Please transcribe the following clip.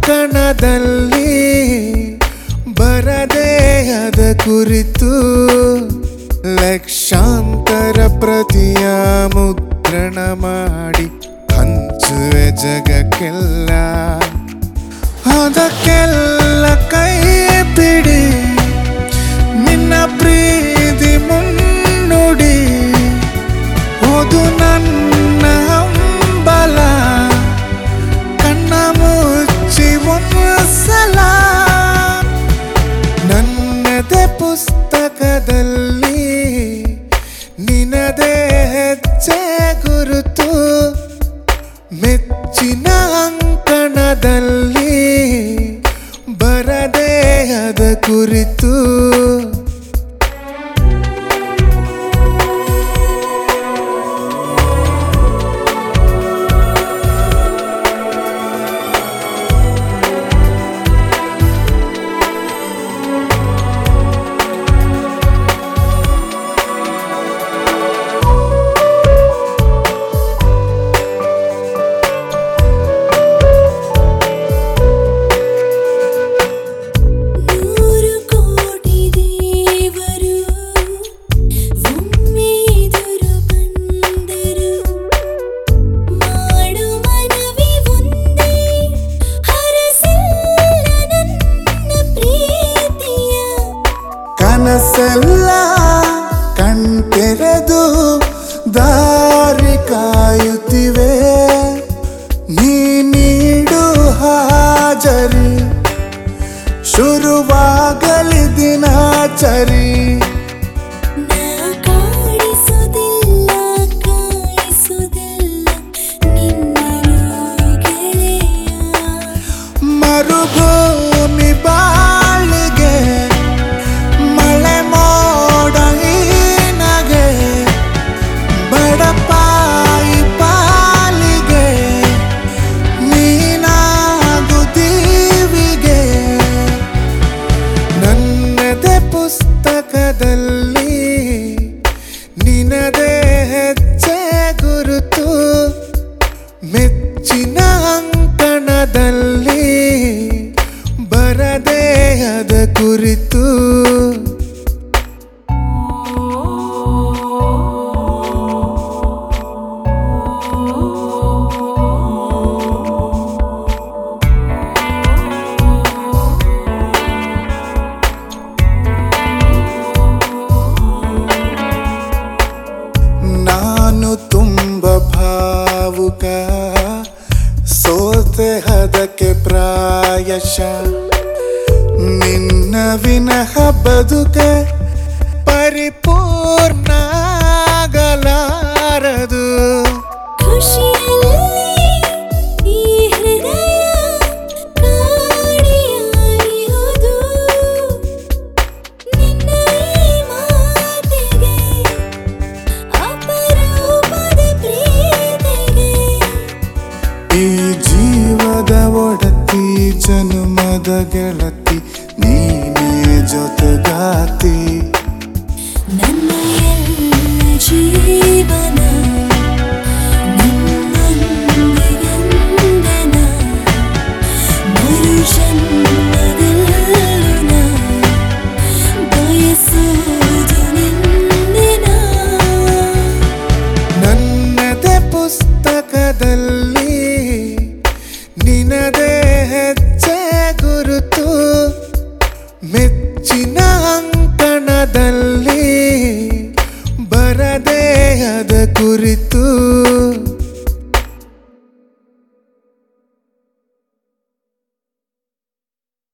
ಅಂಕಣದಲ್ಲಿ ಬರದೇಹದ ಕುರಿತು ಲಕ್ಷಾಂತರ ಪ್ರತಿಯ ಮುದ್ರಣ ಮಾಡಿ ಹಂಚುವೆ ಜಗಕ್ಕೆಲ್ಲ ಅದಕ್ಕೆಲ್ಲ ಕೈ ಬಿಡಿ ನಿನ್ನ ಪ್ರೀತಿ ಮುನ್ನುಡಿ ಓದು ನನ್ನ ಹಂಬಲ ಕಣ್ಣ ಮುಚ್ಚಿ ಒಂದು ಸಲ ನನ್ನದೇ ಪುಸ್ತಕದಲ್ಲಿ ನಿನದೇ ಹೆಜ್ಜೆ ಗುರುತು ಮೆಚ್ಚಿನ ಅಂಕಣದಲ್ಲಿ ಬರದೇಹದ ಕುರಿತು ನೂರು ಕೋಟಿ ದೇವರು ಒಮ್ಮೆ ಎದುರು ಬಂದರು ಮಾಡು ಮನವಿ ಒಂದೇ ಹರಸಿಲ್ಲ ನನ್ನ ಪ್ರೀತಿಯ ಕನಸೆಲ್ಲ ಕಣ್ತೆರೆದು ದಾರಿ ಕಾಯುತ್ತಿವೆ ನೀ ನೀಡು ಹಾಜರಿ ಶುರುವಾಗಲಿ ದಿನಾಚರಿ ನಾ ಕಾಡಿಸುವುದಿಲ್ಲ ಕಾಯಿಸುವುದಿಲ್ಲ ನಿನ್ನನು ಗೆಳೆಯ ಮರುಭೂಮಿ ಬಾಳಿಗೆ ಮಳೆ ಮೋಡ ಹೀನಗೆ ಬಡಪಾಯಿ ಪಾಲಿಗೆ ನೀನಾಗು ದೀವಿಗೆ ನನ್ನದೇ ಪುಸ್ತಕದಲ್ಲಿ ನಿನದೇ ಹೆಜ್ಜೆ ಗುರುತು ಮೆಚ್ಚಿನ ಅಂಕಣದಲ್ಲಿ ಬರದೇಹದ ಕುರಿತು ನಾನು ತುಂಬ ಭಾವುಕ ಸೋತೆ ಹದಕ್ಕೆ ಪ್ರಾಯಶ ನಿನ್ನ ವಿನಃ ಬದುಕೆ ಪರಿಪೂರ್ಣ ಆಗಲಾರದು ಖುಷಿಯಲ್ಲಿ ಈ ಹೃದಯ ಕಾಣಿಯಾಗಿರುವುದು ನಿನ್ನ ಈ ಮಾತಿಗೆ ಅಪರೂಪದ ಪ್ರೀತಿಗೆ ಈ ಜೀವದ ಒಡತಿ ಜನುಮದ ಗೆಳತಿ ನೀನೇ ಜೊತೆಗಾತಿ ನನ್ನ ಎಲ್ಲ ಜೀವನ ನಿನ್ನೊಂದಿಗೆಂದೆನ ಮರು ಜನ್ಮದಲ್ಲೂ ನಾ ಬಯಸುವುದು ನಿನ್ನೆನ ನನ್ನದೇ ಪುಸ್ತಕದಲ್ಲಿ ನಿನದೇ ಹೆಜ್ಜೆ ಗುರುತು ಮೆಚ್ಚಿನ